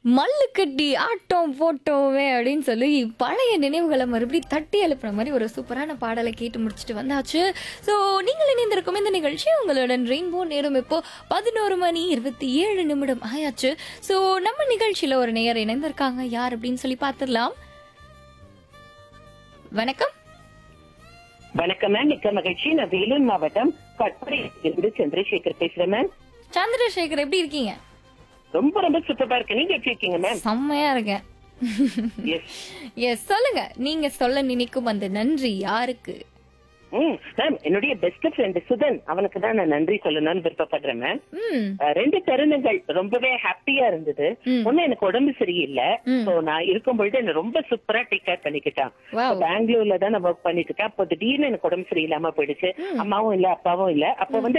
மல்லு கட்டி ஆட்டம் போட்டோவே அப்படின்னு சொல்லி பழைய நினைவுகளை மறுபடியும் தட்டி எழுப்புற மாதிரி ஒரு சூப்பரான பாடலை கேட்டு முடிச்சுட்டு வந்தாச்சு ஸோ நீங்கள் இணைந்திருக்கும் இந்த நிகழ்ச்சி உங்களுடன் ரெயின்போ நேரம் இப்போ பதினோரு மணி இருபத்தி ஏழு நிமிடம் ஆயாச்சு ஸோ நம்ம நிகழ்ச்சியில ஒரு நேயர் இணைந்திருக்காங்க யார் அப்படின்னு சொல்லி பார்த்துடலாம் வணக்கம் வணக்கம் மேம் மிக்க மகிழ்ச்சி நான் வேலூர் மாவட்டம் கட்படையிலிருந்து சந்திரசேகர் பேசுறேன் மேம் சந்திரசேகர் எப்படி இருக்கீங்க ரொம்ப ரொம்ப சூப்பரா இருக்கு நீங்க எப்படி இருக்கீங்க மேம் செம்மையா இருக்கேன் எஸ் எஸ் சொல்லுங்க நீங்க சொல்ல நினைக்கும் அந்த நன்றி யாருக்கு ம் மேம் என்னுடைய பெஸ்ட் ஃப்ரெண்ட் சுதன் அவனுக்கு தான் நான் நன்றி சொல்லணும்னு விருப்பப்படுறேன் மேம் ம் அஹ், ரெண்டு தருணங்கள் ரொம்பவே ஹாப்பியா இருந்தது ம். ஒண்ணு எனக்கு உடம்பு சரியில்லை ம். சோ நான் இருக்கும் பொழுது என்ன ரொம்ப சூப்பரா டேக் கேர் பண்ணிக்கிட்டான் வாவ் பெங்களூர்ல தான் நான் ஒர்க் பண்ணிட்டு இருக்கேன் அப்போ திடீர்னு எனக்கு உடம்பு சரியில்லாம போயிடுச்சு அம்மாவும் இல்ல அப்பாவும் இல்ல அப்ப வந்து